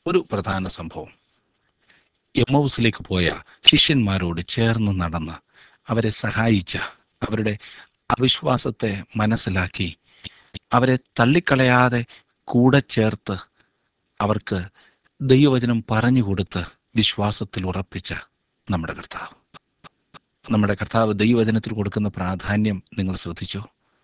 ഒരു പ്രധാന സംഭവം എമ്മൗസിലേക്ക് പോയ ശിഷ്യന്മാരോട് ചേർന്ന് നടന്ന് അവരെ സഹായിച്ച അവരുടെ അവിശ്വാസത്തെ മനസ്സിലാക്കി അവരെ തള്ളിക്കളയാതെ കൂടെ ചേർത്ത് അവർക്ക് ദൈവവചനം പറഞ്ഞു കൊടുത്ത് വിശ്വാസത്തിൽ ഉറപ്പിച്ച നമ്മുടെ കർത്താവ് നമ്മുടെ കർത്താവ് ദൈവവചനത്തിൽ കൊടുക്കുന്ന പ്രാധാന്യം നിങ്ങൾ ശ്രദ്ധിച്ചോ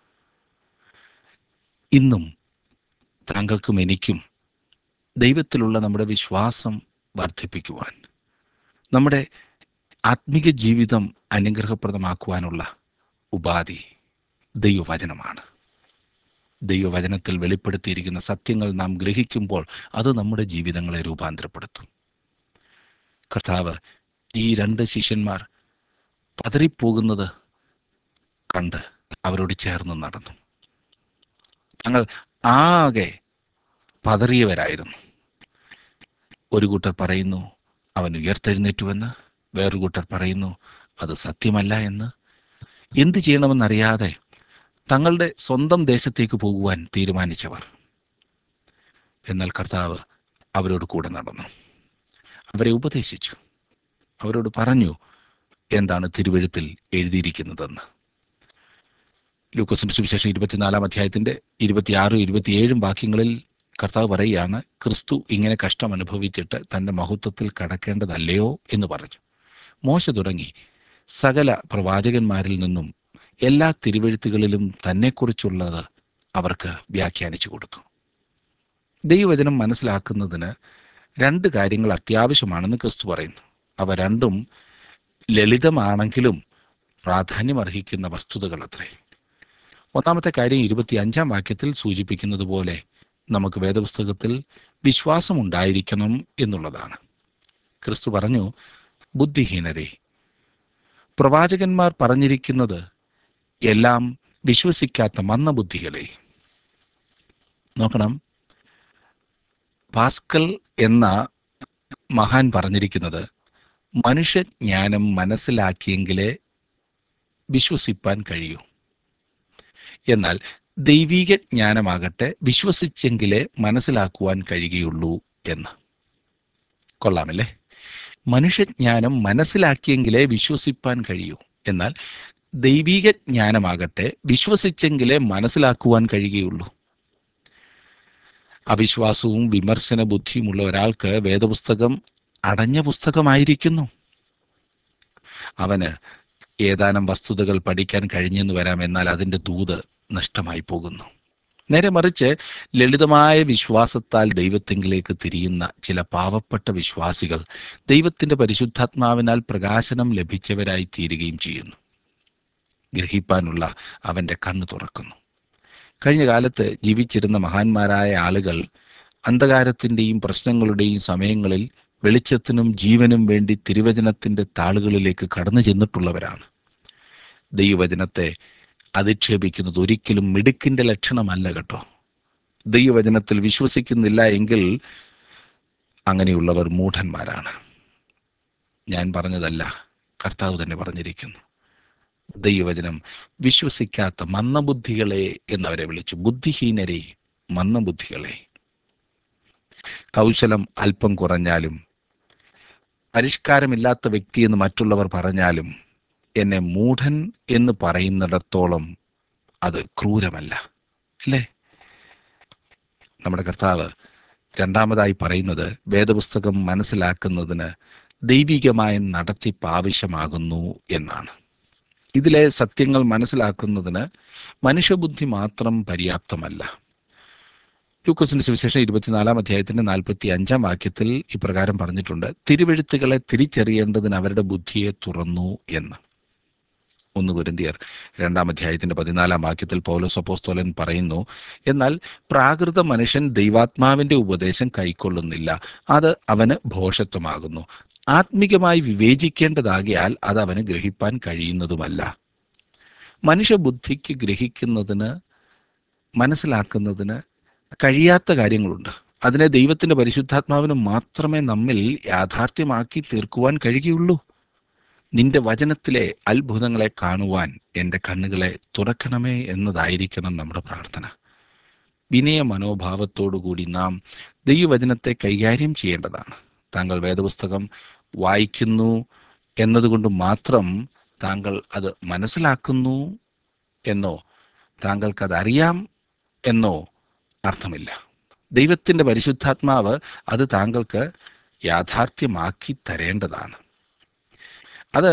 ഇന്നും താങ്കൾക്കും എനിക്കും ദൈവത്തിലുള്ള നമ്മുടെ വിശ്വാസം വർദ്ധിപ്പിക്കുവാൻ നമ്മുടെ ആത്മീക ജീവിതം അനുഗ്രഹപ്രദമാക്കുവാനുള്ള ഉപാധി ദൈവവചനമാണ് ദൈവവചനത്തിൽ വെളിപ്പെടുത്തിയിരിക്കുന്ന സത്യങ്ങൾ നാം ഗ്രഹിക്കുമ്പോൾ അത് നമ്മുടെ ജീവിതങ്ങളെ രൂപാന്തരപ്പെടുത്തും കർത്താവ് ഈ രണ്ട് ശിഷ്യന്മാർ പതറിപ്പോകുന്നത് കണ്ട് അവരോട് ചേർന്ന് നടന്നു തങ്ങൾ ആകെ പതറിയവരായിരുന്നു ഒരു കൂട്ടർ പറയുന്നു അവൻ ഉയർത്തെഴുന്നേറ്റുവെന്ന് വേറൊരു കൂട്ടർ പറയുന്നു അത് സത്യമല്ല എന്ന് എന്ത് ചെയ്യണമെന്നറിയാതെ തങ്ങളുടെ സ്വന്തം ദേശത്തേക്ക് പോകുവാൻ തീരുമാനിച്ചവർ എന്നാൽ കർത്താവ് അവരോട് കൂടെ നടന്നു അവരെ ഉപദേശിച്ചു അവരോട് പറഞ്ഞു എന്താണ് തിരുവഴുത്തിൽ എഴുതിയിരിക്കുന്നതെന്ന് ലൂക്കോസിന്റെ സുവിശേഷം ഇരുപത്തിനാലാം അധ്യായത്തിന്റെ ഇരുപത്തിയാറും ഇരുപത്തിയേഴും വാക്യങ്ങളിൽ കർത്താവ് പറയുകയാണ് ക്രിസ്തു ഇങ്ങനെ കഷ്ടം അനുഭവിച്ചിട്ട് തന്റെ മഹത്വത്തിൽ കടക്കേണ്ടതല്ലയോ എന്ന് പറഞ്ഞു മോശ തുടങ്ങി സകല പ്രവാചകന്മാരിൽ നിന്നും എല്ലാ തിരുവഴുത്തുകളിലും തന്നെക്കുറിച്ചുള്ളത് അവർക്ക് വ്യാഖ്യാനിച്ചു കൊടുത്തു ദൈവവചനം മനസ്സിലാക്കുന്നതിന് രണ്ട് കാര്യങ്ങൾ അത്യാവശ്യമാണെന്ന് ക്രിസ്തു പറയുന്നു അവ രണ്ടും ലളിതമാണെങ്കിലും പ്രാധാന്യം അർഹിക്കുന്ന വസ്തുതകൾ അത്രേ ഒന്നാമത്തെ കാര്യം ഇരുപത്തി അഞ്ചാം വാക്യത്തിൽ സൂചിപ്പിക്കുന്നത് പോലെ നമുക്ക് വേദപുസ്തകത്തിൽ വിശ്വാസമുണ്ടായിരിക്കണം എന്നുള്ളതാണ് ക്രിസ്തു പറഞ്ഞു ബുദ്ധിഹീനരെ പ്രവാചകന്മാർ പറഞ്ഞിരിക്കുന്നത് എല്ലാം വിശ്വസിക്കാത്ത മന്ദബുദ്ധികളെ നോക്കണം പാസ്കൽ എന്ന മഹാൻ പറഞ്ഞിരിക്കുന്നത് മനുഷ്യജ്ഞാനം മനസ്സിലാക്കിയെങ്കിലേ വിശ്വസിപ്പാൻ കഴിയൂ എന്നാൽ ദൈവീക ജ്ഞാനമാകട്ടെ വിശ്വസിച്ചെങ്കിലേ മനസ്സിലാക്കുവാൻ കഴിയുകയുള്ളൂ എന്ന് കൊള്ളാമല്ലേ മനുഷ്യജ്ഞാനം മനസ്സിലാക്കിയെങ്കിലേ വിശ്വസിപ്പാൻ കഴിയൂ എന്നാൽ ദൈവീക ജ്ഞാനമാകട്ടെ വിശ്വസിച്ചെങ്കിലേ മനസ്സിലാക്കുവാൻ കഴിയുകയുള്ളൂ അവിശ്വാസവും വിമർശന ബുദ്ധിയുമുള്ള ഒരാൾക്ക് വേദപുസ്തകം അടഞ്ഞ പുസ്തകമായിരിക്കുന്നു അവന് ഏതാനും വസ്തുതകൾ പഠിക്കാൻ കഴിഞ്ഞെന്ന് വരാം എന്നാൽ അതിൻ്റെ ദൂത് നഷ്ടമായി പോകുന്നു നേരെ മറിച്ച് ലളിതമായ വിശ്വാസത്താൽ ദൈവത്തെങ്കിലേക്ക് തിരിയുന്ന ചില പാവപ്പെട്ട വിശ്വാസികൾ ദൈവത്തിന്റെ പരിശുദ്ധാത്മാവിനാൽ പ്രകാശനം ലഭിച്ചവരായി തീരുകയും ചെയ്യുന്നു ഗ്രഹിപ്പാനുള്ള അവന്റെ കണ്ണ് തുറക്കുന്നു കഴിഞ്ഞ കാലത്ത് ജീവിച്ചിരുന്ന മഹാന്മാരായ ആളുകൾ അന്ധകാരത്തിൻ്റെയും പ്രശ്നങ്ങളുടെയും സമയങ്ങളിൽ വെളിച്ചത്തിനും ജീവനും വേണ്ടി തിരുവചനത്തിന്റെ താളുകളിലേക്ക് കടന്നു ചെന്നിട്ടുള്ളവരാണ് ദൈവവചനത്തെ അധിക്ഷേപിക്കുന്നത് ഒരിക്കലും മിടുക്കിന്റെ ലക്ഷണമല്ല കേട്ടോ ദൈവവചനത്തിൽ വിശ്വസിക്കുന്നില്ല എങ്കിൽ അങ്ങനെയുള്ളവർ മൂഢന്മാരാണ് ഞാൻ പറഞ്ഞതല്ല കർത്താവ് തന്നെ പറഞ്ഞിരിക്കുന്നു ദൈവവചനം വിശ്വസിക്കാത്ത മന്ദബുദ്ധികളെ എന്നവരെ വിളിച്ചു ബുദ്ധിഹീനരെ മന്ദബുദ്ധികളെ കൗശലം അല്പം കുറഞ്ഞാലും പരിഷ്കാരമില്ലാത്ത വ്യക്തിയെന്ന് മറ്റുള്ളവർ പറഞ്ഞാലും എന്നെ മൂഢൻ എന്ന് പറയുന്നിടത്തോളം അത് ക്രൂരമല്ല അല്ലേ നമ്മുടെ കർത്താവ് രണ്ടാമതായി പറയുന്നത് വേദപുസ്തകം മനസ്സിലാക്കുന്നതിന് ദൈവികമായ നടത്തിപ്പ് ആവശ്യമാകുന്നു എന്നാണ് ഇതിലെ സത്യങ്ങൾ മനസ്സിലാക്കുന്നതിന് മനുഷ്യബുദ്ധി മാത്രം പര്യാപ്തമല്ല ലൂക്കോസിന്റെ സുവിശേഷം ഇരുപത്തിനാലാം അധ്യായത്തിന്റെ നാൽപ്പത്തി അഞ്ചാം വാക്യത്തിൽ ഇപ്രകാരം പറഞ്ഞിട്ടുണ്ട് തിരുവെഴുത്തുകളെ തിരിച്ചറിയേണ്ടതിന് അവരുടെ ബുദ്ധിയെ തുറന്നു എന്ന് ഒന്ന് കുരുന്തിയർ രണ്ടാം അധ്യായത്തിന്റെ പതിനാലാം വാക്യത്തിൽ പൗലോസ് അപ്പോസ്തോലൻ പറയുന്നു എന്നാൽ പ്രാകൃത മനുഷ്യൻ ദൈവാത്മാവിന്റെ ഉപദേശം കൈക്കൊള്ളുന്നില്ല അത് അവന് ഭോഷത്വമാകുന്നു ആത്മികമായി വിവേചിക്കേണ്ടതാകിയാൽ അത് അവന് ഗ്രഹിപ്പാൻ കഴിയുന്നതുമല്ല മനുഷ്യബുദ്ധിക്ക് ഗ്രഹിക്കുന്നതിന് മനസ്സിലാക്കുന്നതിന് കഴിയാത്ത കാര്യങ്ങളുണ്ട് അതിനെ ദൈവത്തിന്റെ പരിശുദ്ധാത്മാവിന് മാത്രമേ നമ്മിൽ യാഥാർത്ഥ്യമാക്കി തീർക്കുവാൻ കഴിയുകയുള്ളൂ നിന്റെ വചനത്തിലെ അത്ഭുതങ്ങളെ കാണുവാൻ എൻ്റെ കണ്ണുകളെ തുറക്കണമേ എന്നതായിരിക്കണം നമ്മുടെ പ്രാർത്ഥന വിനയ മനോഭാവത്തോടുകൂടി നാം ദൈവവചനത്തെ കൈകാര്യം ചെയ്യേണ്ടതാണ് താങ്കൾ വേദപുസ്തകം വായിക്കുന്നു എന്നതുകൊണ്ട് മാത്രം താങ്കൾ അത് മനസ്സിലാക്കുന്നു എന്നോ താങ്കൾക്കത് അറിയാം എന്നോ അർത്ഥമില്ല ദൈവത്തിൻ്റെ പരിശുദ്ധാത്മാവ് അത് താങ്കൾക്ക് യാഥാർത്ഥ്യമാക്കി തരേണ്ടതാണ് അത്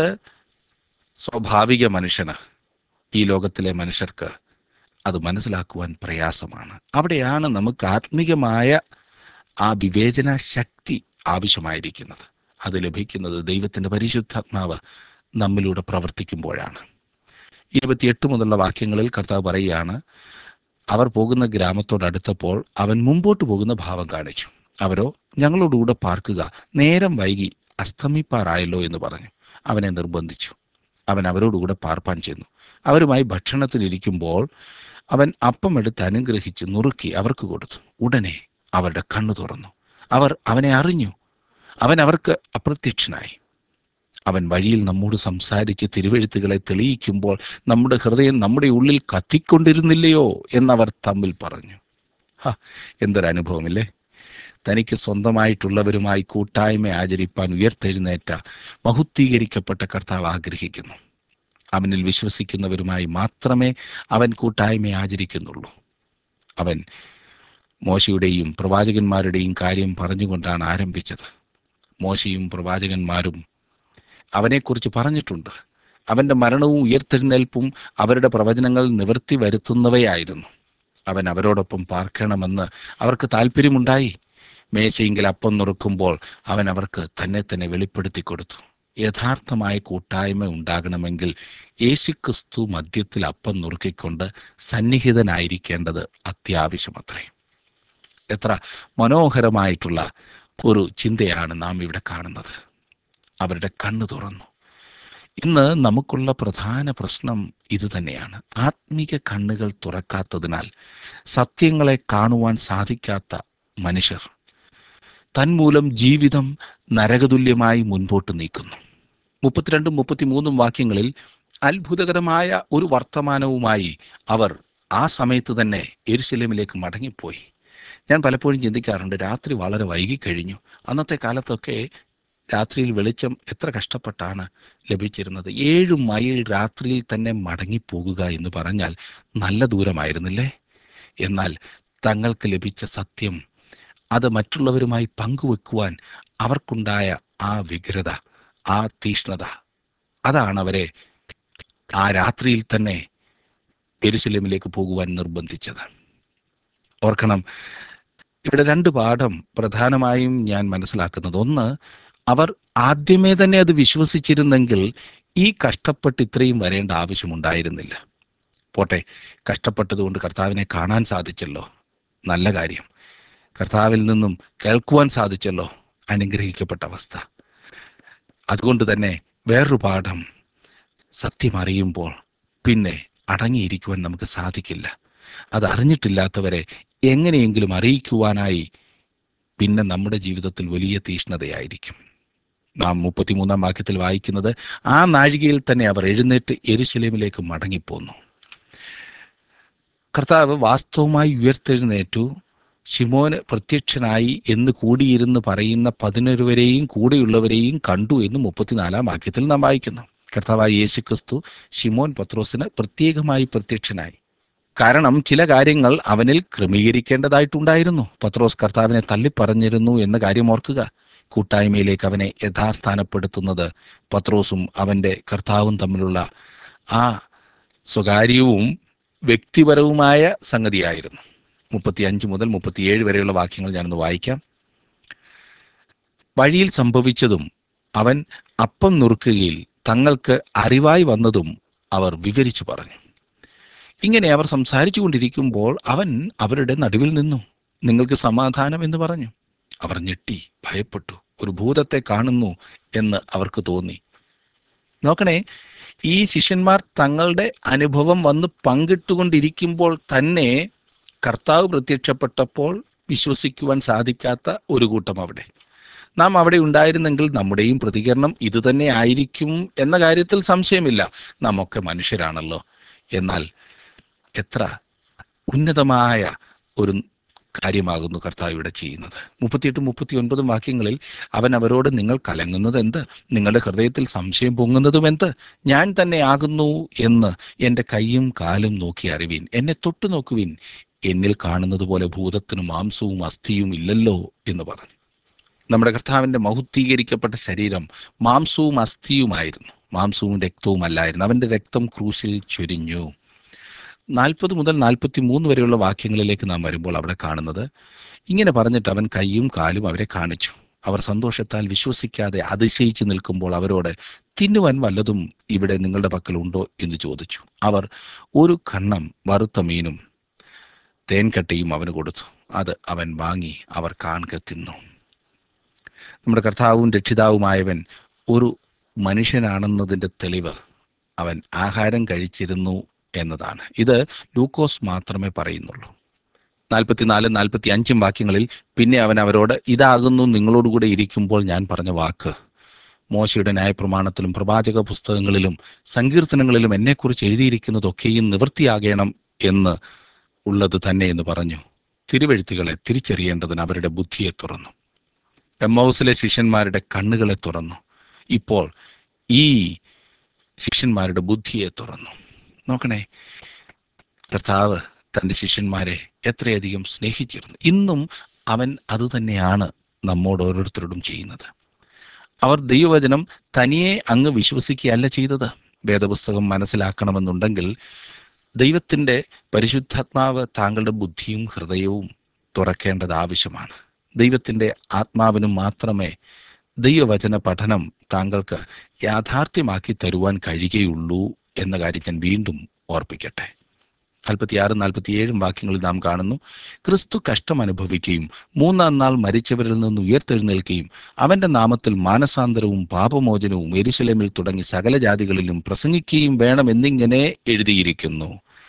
സ്വാഭാവിക മനുഷ്യന് ഈ ലോകത്തിലെ മനുഷ്യർക്ക് അത് മനസ്സിലാക്കുവാൻ പ്രയാസമാണ് അവിടെയാണ് നമുക്ക് ആത്മീകമായ ആ വിവേചന ശക്തി ആവശ്യമായിരിക്കുന്നത് അത് ലഭിക്കുന്നത് ദൈവത്തിൻ്റെ പരിശുദ്ധാത്മാവ് നമ്മിലൂടെ പ്രവർത്തിക്കുമ്പോഴാണ് ഇരുപത്തിയെട്ട് മുതലുള്ള വാക്യങ്ങളിൽ കർത്താവ് പറയുകയാണ് അവർ പോകുന്ന ഗ്രാമത്തോടടുത്തപ്പോൾ അവൻ മുമ്പോട്ട് പോകുന്ന ഭാവം കാണിച്ചു അവരോ ഞങ്ങളോടുകൂടെ പാർക്കുക നേരം വൈകി അസ്തമിപ്പാറായല്ലോ എന്ന് പറഞ്ഞു അവനെ നിർബന്ധിച്ചു അവൻ അവരോടുകൂടെ പാർപ്പാൻ ചെന്നു അവരുമായി ഭക്ഷണത്തിലിരിക്കുമ്പോൾ അവൻ അപ്പം എടുത്ത് അനുഗ്രഹിച്ച് നുറുക്കി അവർക്ക് കൊടുത്തു ഉടനെ അവരുടെ കണ്ണു തുറന്നു അവർ അവനെ അറിഞ്ഞു അവൻ അവർക്ക് അപ്രത്യക്ഷനായി അവൻ വഴിയിൽ നമ്മോട് സംസാരിച്ച് തിരുവെഴുത്തുകളെ തെളിയിക്കുമ്പോൾ നമ്മുടെ ഹൃദയം നമ്മുടെ ഉള്ളിൽ കത്തിക്കൊണ്ടിരുന്നില്ലയോ എന്നവർ തമ്മിൽ പറഞ്ഞു ഹ എന്തൊരനുഭവമില്ലേ തനിക്ക് സ്വന്തമായിട്ടുള്ളവരുമായി കൂട്ടായ്മ ആചരിപ്പാൻ ഉയർത്തെഴുന്നേറ്റ മഹുദ്ധീകരിക്കപ്പെട്ട കർത്താവ് ആഗ്രഹിക്കുന്നു അവനിൽ വിശ്വസിക്കുന്നവരുമായി മാത്രമേ അവൻ കൂട്ടായ്മ ആചരിക്കുന്നുള്ളൂ അവൻ മോശയുടെയും പ്രവാചകന്മാരുടെയും കാര്യം പറഞ്ഞുകൊണ്ടാണ് ആരംഭിച്ചത് മോശയും പ്രവാചകന്മാരും അവനെക്കുറിച്ച് പറഞ്ഞിട്ടുണ്ട് അവൻ്റെ മരണവും ഉയർത്തെഴുന്നേൽപ്പും അവരുടെ പ്രവചനങ്ങൾ നിവൃത്തി വരുത്തുന്നവയായിരുന്നു അവൻ അവരോടൊപ്പം പാർക്കണമെന്ന് അവർക്ക് താല്പര്യമുണ്ടായി മേശയെങ്കിൽ അപ്പം നുറുക്കുമ്പോൾ അവൻ അവർക്ക് തന്നെ തന്നെ വെളിപ്പെടുത്തി കൊടുത്തു യഥാർത്ഥമായ കൂട്ടായ്മ ഉണ്ടാകണമെങ്കിൽ യേശുക്രിസ്തു മധ്യത്തിൽ അപ്പം നുറുക്കിക്കൊണ്ട് സന്നിഹിതനായിരിക്കേണ്ടത് അത്യാവശ്യമത്രേ എത്ര മനോഹരമായിട്ടുള്ള ഒരു ചിന്തയാണ് നാം ഇവിടെ കാണുന്നത് അവരുടെ കണ്ണു തുറന്നു ഇന്ന് നമുക്കുള്ള പ്രധാന പ്രശ്നം ഇത് തന്നെയാണ് ആത്മീക കണ്ണുകൾ തുറക്കാത്തതിനാൽ സത്യങ്ങളെ കാണുവാൻ സാധിക്കാത്ത മനുഷ്യർ തന്മൂലം ജീവിതം നരകതുല്യമായി മുൻപോട്ട് നീക്കുന്നു മുപ്പത്തിരണ്ടും മുപ്പത്തിമൂന്നും വാക്യങ്ങളിൽ അത്ഭുതകരമായ ഒരു വർത്തമാനവുമായി അവർ ആ സമയത്ത് തന്നെ എരുശലേമിലേക്ക് മടങ്ങിപ്പോയി ഞാൻ പലപ്പോഴും ചിന്തിക്കാറുണ്ട് രാത്രി വളരെ വൈകിക്കഴിഞ്ഞു അന്നത്തെ കാലത്തൊക്കെ രാത്രിയിൽ വെളിച്ചം എത്ര കഷ്ടപ്പെട്ടാണ് ലഭിച്ചിരുന്നത് ഏഴ് മൈൽ രാത്രിയിൽ തന്നെ മടങ്ങിപ്പോകുക എന്ന് പറഞ്ഞാൽ നല്ല ദൂരമായിരുന്നില്ലേ എന്നാൽ തങ്ങൾക്ക് ലഭിച്ച സത്യം അത് മറ്റുള്ളവരുമായി പങ്കുവെക്കുവാൻ അവർക്കുണ്ടായ ആ വ്യഗ്രത ആ തീഷ്ണത അതാണ് അവരെ ആ രാത്രിയിൽ തന്നെ എരുശലേമിലേക്ക് പോകുവാൻ നിർബന്ധിച്ചത് ഓർക്കണം ഇവിടെ രണ്ട് പാഠം പ്രധാനമായും ഞാൻ മനസ്സിലാക്കുന്നത് ഒന്ന് അവർ ആദ്യമേ തന്നെ അത് വിശ്വസിച്ചിരുന്നെങ്കിൽ ഈ കഷ്ടപ്പെട്ട് ഇത്രയും വരേണ്ട ആവശ്യമുണ്ടായിരുന്നില്ല പോട്ടെ കഷ്ടപ്പെട്ടതുകൊണ്ട് കർത്താവിനെ കാണാൻ സാധിച്ചല്ലോ നല്ല കാര്യം കർത്താവിൽ നിന്നും കേൾക്കുവാൻ സാധിച്ചല്ലോ അനുഗ്രഹിക്കപ്പെട്ട അവസ്ഥ അതുകൊണ്ട് തന്നെ വേറൊരു പാഠം സത്യം അറിയുമ്പോൾ പിന്നെ അടങ്ങിയിരിക്കുവാൻ നമുക്ക് സാധിക്കില്ല അത് അറിഞ്ഞിട്ടില്ലാത്തവരെ എങ്ങനെയെങ്കിലും അറിയിക്കുവാനായി പിന്നെ നമ്മുടെ ജീവിതത്തിൽ വലിയ തീഷ്ണതയായിരിക്കും നാം മുപ്പത്തിമൂന്നാം വാക്യത്തിൽ വായിക്കുന്നത് ആ നാഴികയിൽ തന്നെ അവർ എഴുന്നേറ്റ് എരുശലേമിലേക്ക് മടങ്ങിപ്പോന്നു കർത്താവ് വാസ്തവമായി ഉയർത്തെഴുന്നേറ്റു ശിമോന് പ്രത്യക്ഷനായി എന്ന് കൂടിയിരുന്ന് പറയുന്ന പതിനൊരുവരെയും കൂടെയുള്ളവരെയും കണ്ടു എന്ന് മുപ്പത്തിനാലാം വാക്യത്തിൽ നാം വായിക്കുന്നു കർത്താവായ യേശു ക്രിസ്തു ശിമോൻ പത്രോസിന് പ്രത്യേകമായി പ്രത്യക്ഷനായി കാരണം ചില കാര്യങ്ങൾ അവനിൽ ക്രമീകരിക്കേണ്ടതായിട്ടുണ്ടായിരുന്നു പത്രോസ് കർത്താവിനെ തള്ളിപ്പറഞ്ഞിരുന്നു എന്ന കാര്യം ഓർക്കുക കൂട്ടായ്മയിലേക്ക് അവനെ യഥാസ്ഥാനപ്പെടുത്തുന്നത് പത്രോസും അവൻ്റെ കർത്താവും തമ്മിലുള്ള ആ സ്വകാര്യവും വ്യക്തിപരവുമായ സംഗതിയായിരുന്നു മുപ്പത്തി അഞ്ച് മുതൽ മുപ്പത്തിയേഴ് വരെയുള്ള വാക്യങ്ങൾ ഞാനൊന്ന് വായിക്കാം വഴിയിൽ സംഭവിച്ചതും അവൻ അപ്പം നുറുക്കുകയിൽ തങ്ങൾക്ക് അറിവായി വന്നതും അവർ വിവരിച്ചു പറഞ്ഞു ഇങ്ങനെ അവർ സംസാരിച്ചു കൊണ്ടിരിക്കുമ്പോൾ അവൻ അവരുടെ നടുവിൽ നിന്നു നിങ്ങൾക്ക് സമാധാനം എന്ന് പറഞ്ഞു അവർ ഞെട്ടി ഭയപ്പെട്ടു ഒരു ഭൂതത്തെ കാണുന്നു എന്ന് അവർക്ക് തോന്നി നോക്കണേ ഈ ശിഷ്യന്മാർ തങ്ങളുടെ അനുഭവം വന്ന് പങ്കിട്ടുകൊണ്ടിരിക്കുമ്പോൾ തന്നെ കർത്താവ് പ്രത്യക്ഷപ്പെട്ടപ്പോൾ വിശ്വസിക്കുവാൻ സാധിക്കാത്ത ഒരു കൂട്ടം അവിടെ നാം അവിടെ ഉണ്ടായിരുന്നെങ്കിൽ നമ്മുടെയും പ്രതികരണം ഇതുതന്നെ ആയിരിക്കും എന്ന കാര്യത്തിൽ സംശയമില്ല നാം ഒക്കെ മനുഷ്യരാണല്ലോ എന്നാൽ എത്ര ഉന്നതമായ ഒരു കാര്യമാകുന്നു കർത്താവ് ഇവിടെ ചെയ്യുന്നത് മുപ്പത്തിയെട്ട് മുപ്പത്തി ഒൻപതും വാക്യങ്ങളിൽ അവൻ അവരോട് നിങ്ങൾ കലങ്ങുന്നത് എന്ത് നിങ്ങളുടെ ഹൃദയത്തിൽ സംശയം പൊങ്ങുന്നതും എന്ത് ഞാൻ തന്നെ ആകുന്നു എന്ന് എൻ്റെ കൈയും കാലും നോക്കി അറിവീൻ എന്നെ തൊട്ടു നോക്കുവിൻ എന്നിൽ കാണുന്നത് പോലെ ഭൂതത്തിനും മാംസവും അസ്ഥിയും ഇല്ലല്ലോ എന്ന് പറഞ്ഞു നമ്മുടെ കർത്താവിൻ്റെ മഹുദ്ധീകരിക്കപ്പെട്ട ശരീരം മാംസവും അസ്ഥിയുമായിരുന്നു മാംസവും രക്തവും അല്ലായിരുന്നു അവൻ്റെ രക്തം ക്രൂശിൽ ചൊരിഞ്ഞു നാൽപ്പത് മുതൽ നാൽപ്പത്തി മൂന്ന് വരെയുള്ള വാക്യങ്ങളിലേക്ക് നാം വരുമ്പോൾ അവിടെ കാണുന്നത് ഇങ്ങനെ പറഞ്ഞിട്ട് അവൻ കൈയും കാലും അവരെ കാണിച്ചു അവർ സന്തോഷത്താൽ വിശ്വസിക്കാതെ അതിശയിച്ചു നിൽക്കുമ്പോൾ അവരോട് തിന്നുവാൻ വല്ലതും ഇവിടെ നിങ്ങളുടെ പക്കലുണ്ടോ എന്ന് ചോദിച്ചു അവർ ഒരു കണ്ണം വറുത്ത മീനും തേൻകട്ടയും അവന് കൊടുത്തു അത് അവൻ വാങ്ങി അവർ കാണുക തിന്നു നമ്മുടെ കർത്താവും രക്ഷിതാവുമായവൻ ഒരു മനുഷ്യനാണെന്നതിൻ്റെ തെളിവ് അവൻ ആഹാരം കഴിച്ചിരുന്നു എന്നതാണ് ഇത് ലൂക്കോസ് മാത്രമേ പറയുന്നുള്ളൂ നാൽപ്പത്തിനാല് നാൽപ്പത്തി അഞ്ചും വാക്യങ്ങളിൽ പിന്നെ അവൻ അവരോട് ഇതാകുന്നു നിങ്ങളോടുകൂടെ ഇരിക്കുമ്പോൾ ഞാൻ പറഞ്ഞ വാക്ക് മോശയുടെ ന്യായപ്രമാണത്തിലും പ്രവാചക പുസ്തകങ്ങളിലും സങ്കീർത്തനങ്ങളിലും എന്നെക്കുറിച്ച് എഴുതിയിരിക്കുന്നതൊക്കെയും നിവൃത്തിയാകണം എന്ന് ഉള്ളത് തന്നെ എന്ന് പറഞ്ഞു തിരുവെഴുത്തുകളെ തിരിച്ചറിയേണ്ടതിന് അവരുടെ ബുദ്ധിയെ തുറന്നു എമ്മൗസിലെ ശിഷ്യന്മാരുടെ കണ്ണുകളെ തുറന്നു ഇപ്പോൾ ഈ ശിഷ്യന്മാരുടെ ബുദ്ധിയെ തുറന്നു നോക്കണേ കർത്താവ് തൻ്റെ ശിഷ്യന്മാരെ എത്രയധികം സ്നേഹിച്ചിരുന്നു ഇന്നും അവൻ അതുതന്നെയാണ് നമ്മോട് ഓരോരുത്തരോടും ചെയ്യുന്നത് അവർ ദൈവവചനം തനിയെ അങ്ങ് വിശ്വസിക്കുകയല്ല ചെയ്തത് വേദപുസ്തകം മനസ്സിലാക്കണമെന്നുണ്ടെങ്കിൽ ദൈവത്തിൻ്റെ പരിശുദ്ധാത്മാവ് താങ്കളുടെ ബുദ്ധിയും ഹൃദയവും തുറക്കേണ്ടത് ആവശ്യമാണ് ദൈവത്തിൻ്റെ ആത്മാവിനും മാത്രമേ ദൈവവചന പഠനം താങ്കൾക്ക് യാഥാർത്ഥ്യമാക്കി തരുവാൻ കഴിയുകയുള്ളൂ എന്ന കാര്യം ഞാൻ വീണ്ടും ഓർപ്പിക്കട്ടെ നാൽപ്പത്തിയാറും നാൽപ്പത്തിയേഴും വാക്യങ്ങളിൽ നാം കാണുന്നു ക്രിസ്തു കഷ്ടം അനുഭവിക്കുകയും മൂന്നാം നാൾ മരിച്ചവരിൽ നിന്ന് ഉയർത്തെഴുന്നേൽക്കുകയും അവന്റെ നാമത്തിൽ മാനസാന്തരവും പാപമോചനവും എരിശിലമിൽ തുടങ്ങി സകല ജാതികളിലും പ്രസംഗിക്കുകയും വേണം എന്നിങ്ങനെ എഴുതിയിരിക്കുന്നു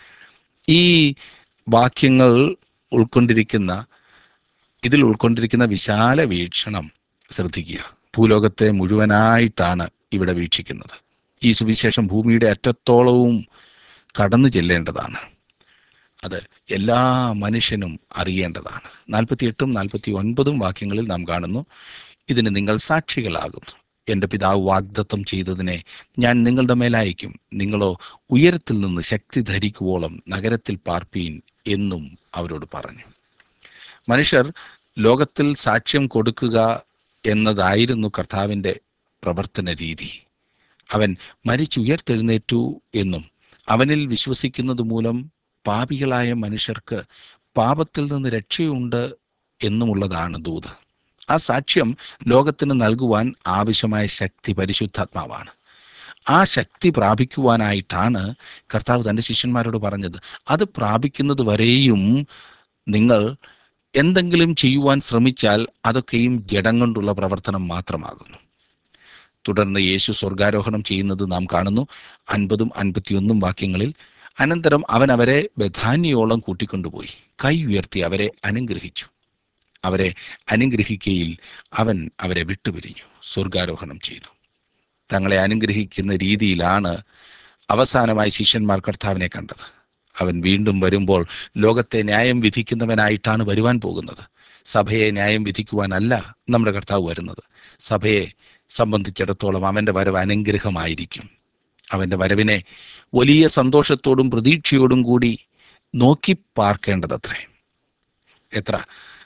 ഈ വാക്യങ്ങൾ ഉൾക്കൊണ്ടിരിക്കുന്ന ഇതിൽ ഉൾക്കൊണ്ടിരിക്കുന്ന വിശാല വീക്ഷണം ശ്രദ്ധിക്കുക ഭൂലോകത്തെ മുഴുവനായിട്ടാണ് ഇവിടെ വീക്ഷിക്കുന്നത് ഈ സുവിശേഷം ഭൂമിയുടെ അറ്റത്തോളവും കടന്നു ചെല്ലേണ്ടതാണ് അത് എല്ലാ മനുഷ്യനും അറിയേണ്ടതാണ് നാൽപ്പത്തിയെട്ടും നാൽപ്പത്തി ഒൻപതും വാക്യങ്ങളിൽ നാം കാണുന്നു ഇതിന് നിങ്ങൾ സാക്ഷികളാകുന്നു എൻ്റെ പിതാവ് വാഗ്ദത്തം ചെയ്തതിനെ ഞാൻ നിങ്ങളുടെ മേലയക്കും നിങ്ങളോ ഉയരത്തിൽ നിന്ന് ശക്തി ധരിക്കുവോളം നഗരത്തിൽ പാർപ്പീൻ എന്നും അവരോട് പറഞ്ഞു മനുഷ്യർ ലോകത്തിൽ സാക്ഷ്യം കൊടുക്കുക എന്നതായിരുന്നു കർത്താവിൻ്റെ പ്രവർത്തന രീതി അവൻ മരിച്ചുയർത്തെഴുന്നേറ്റു എന്നും അവനിൽ വിശ്വസിക്കുന്നത് മൂലം പാപികളായ മനുഷ്യർക്ക് പാപത്തിൽ നിന്ന് രക്ഷയുണ്ട് എന്നുമുള്ളതാണ് ദൂത് ആ സാക്ഷ്യം ലോകത്തിന് നൽകുവാൻ ആവശ്യമായ ശക്തി പരിശുദ്ധാത്മാവാണ് ആ ശക്തി പ്രാപിക്കുവാനായിട്ടാണ് കർത്താവ് തൻ്റെ ശിഷ്യന്മാരോട് പറഞ്ഞത് അത് പ്രാപിക്കുന്നത് വരെയും നിങ്ങൾ എന്തെങ്കിലും ചെയ്യുവാൻ ശ്രമിച്ചാൽ അതൊക്കെയും ജഡം കൊണ്ടുള്ള പ്രവർത്തനം മാത്രമാകുന്നു തുടർന്ന് യേശു സ്വർഗാരോഹണം ചെയ്യുന്നത് നാം കാണുന്നു അൻപതും അൻപത്തിയൊന്നും വാക്യങ്ങളിൽ അനന്തരം അവൻ അവരെ ബഥാന്യോളം കൂട്ടിക്കൊണ്ടുപോയി കൈ ഉയർത്തി അവരെ അനുഗ്രഹിച്ചു അവരെ അനുഗ്രഹിക്കയിൽ അവൻ അവരെ വിട്ടുപിരിഞ്ഞു സ്വർഗാരോഹണം ചെയ്തു തങ്ങളെ അനുഗ്രഹിക്കുന്ന രീതിയിലാണ് അവസാനമായി ശിഷ്യന്മാർ കർത്താവിനെ കണ്ടത് അവൻ വീണ്ടും വരുമ്പോൾ ലോകത്തെ ന്യായം വിധിക്കുന്നവനായിട്ടാണ് വരുവാൻ പോകുന്നത് സഭയെ ന്യായം വിധിക്കുവാനല്ല നമ്മുടെ കർത്താവ് വരുന്നത് സഭയെ സംബന്ധിച്ചിടത്തോളം അവൻ്റെ വരവ് അനുഗ്രഹമായിരിക്കും അവൻ്റെ വരവിനെ വലിയ സന്തോഷത്തോടും പ്രതീക്ഷയോടും കൂടി നോക്കി പാർക്കേണ്ടതത്രേ എത്ര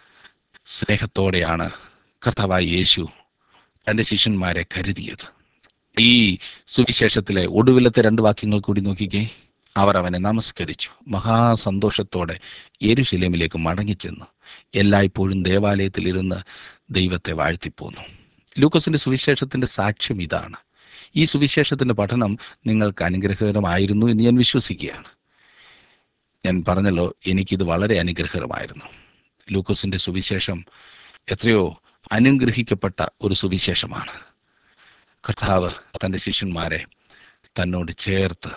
സ്നേഹത്തോടെയാണ് കർത്താവായ യേശു തൻ്റെ ശിഷ്യന്മാരെ കരുതിയത് ഈ സുവിശേഷത്തിലെ ഒടുവിലത്തെ രണ്ട് വാക്യങ്ങൾ കൂടി നോക്കിക്കേ അവർ അവനെ നമസ്കരിച്ചു മഹാസന്തോഷത്തോടെ യെരുശലേമിലേക്ക് മടങ്ങിച്ചെന്നു എല്ലായ്പ്പോഴും ദേവാലയത്തിലിരുന്ന് ദൈവത്തെ വാഴ്ത്തിപ്പോന്നു ലൂക്കോസിന്റെ സുവിശേഷത്തിന്റെ സാക്ഷ്യം ഇതാണ് ഈ സുവിശേഷത്തിന്റെ പഠനം നിങ്ങൾക്ക് അനുഗ്രഹകരമായിരുന്നു എന്ന് ഞാൻ വിശ്വസിക്കുകയാണ് ഞാൻ പറഞ്ഞല്ലോ എനിക്കിത് വളരെ അനുഗ്രഹകരമായിരുന്നു ലൂക്കോസിന്റെ സുവിശേഷം എത്രയോ അനുഗ്രഹിക്കപ്പെട്ട ഒരു സുവിശേഷമാണ് കർത്താവ് തൻ്റെ ശിഷ്യന്മാരെ തന്നോട് ചേർത്ത്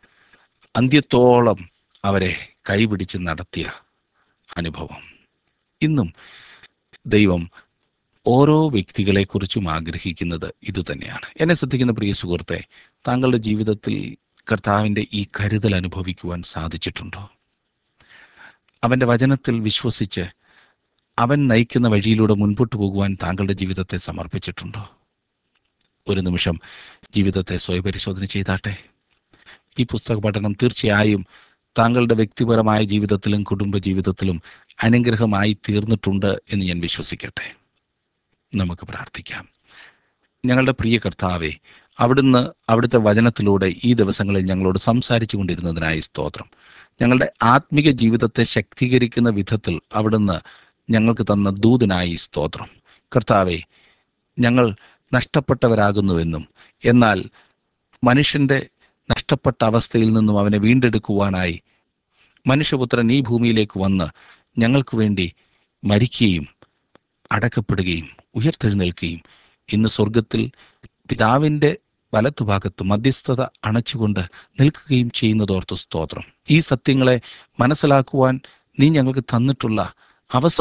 അന്ത്യത്തോളം അവരെ കൈപിടിച്ച് നടത്തിയ അനുഭവം ഇന്നും ദൈവം ഓരോ വ്യക്തികളെക്കുറിച്ചും ആഗ്രഹിക്കുന്നത് ഇത് തന്നെയാണ് എന്നെ ശ്രദ്ധിക്കുന്ന പ്രിയ സുഹൃത്തെ താങ്കളുടെ ജീവിതത്തിൽ കർത്താവിൻ്റെ ഈ കരുതൽ അനുഭവിക്കുവാൻ സാധിച്ചിട്ടുണ്ടോ അവൻ്റെ വചനത്തിൽ വിശ്വസിച്ച് അവൻ നയിക്കുന്ന വഴിയിലൂടെ മുൻപോട്ട് പോകുവാൻ താങ്കളുടെ ജീവിതത്തെ സമർപ്പിച്ചിട്ടുണ്ടോ ഒരു നിമിഷം ജീവിതത്തെ സ്വയപരിശോധന ചെയ്താട്ടെ ഈ പുസ്തക പഠനം തീർച്ചയായും താങ്കളുടെ വ്യക്തിപരമായ ജീവിതത്തിലും കുടുംബ ജീവിതത്തിലും അനുഗ്രഹമായി തീർന്നിട്ടുണ്ട് എന്ന് ഞാൻ വിശ്വസിക്കട്ടെ നമുക്ക് പ്രാർത്ഥിക്കാം ഞങ്ങളുടെ പ്രിയ കർത്താവെ അവിടുന്ന് അവിടുത്തെ വചനത്തിലൂടെ ഈ ദിവസങ്ങളിൽ ഞങ്ങളോട് സംസാരിച്ചു കൊണ്ടിരുന്നതിനായി സ്തോത്രം ഞങ്ങളുടെ ആത്മിക ജീവിതത്തെ ശക്തീകരിക്കുന്ന വിധത്തിൽ അവിടുന്ന് ഞങ്ങൾക്ക് തന്ന ദൂതനായി സ്തോത്രം കർത്താവെ ഞങ്ങൾ നഷ്ടപ്പെട്ടവരാകുന്നുവെന്നും എന്നാൽ മനുഷ്യന്റെ നഷ്ടപ്പെട്ട അവസ്ഥയിൽ നിന്നും അവനെ വീണ്ടെടുക്കുവാനായി മനുഷ്യപുത്രൻ ഈ ഭൂമിയിലേക്ക് വന്ന് ഞങ്ങൾക്ക് വേണ്ടി മരിക്കുകയും അടക്കപ്പെടുകയും ഉയർത്തെഴുന്നേൽക്കുകയും ഇന്ന് സ്വർഗത്തിൽ പിതാവിൻ്റെ വലത്തുഭാഗത്ത് മധ്യസ്ഥത അണച്ചുകൊണ്ട് നിൽക്കുകയും ചെയ്യുന്നതോർത്ത് സ്തോത്രം ഈ സത്യങ്ങളെ മനസ്സിലാക്കുവാൻ നീ ഞങ്ങൾക്ക് തന്നിട്ടുള്ള അവസരം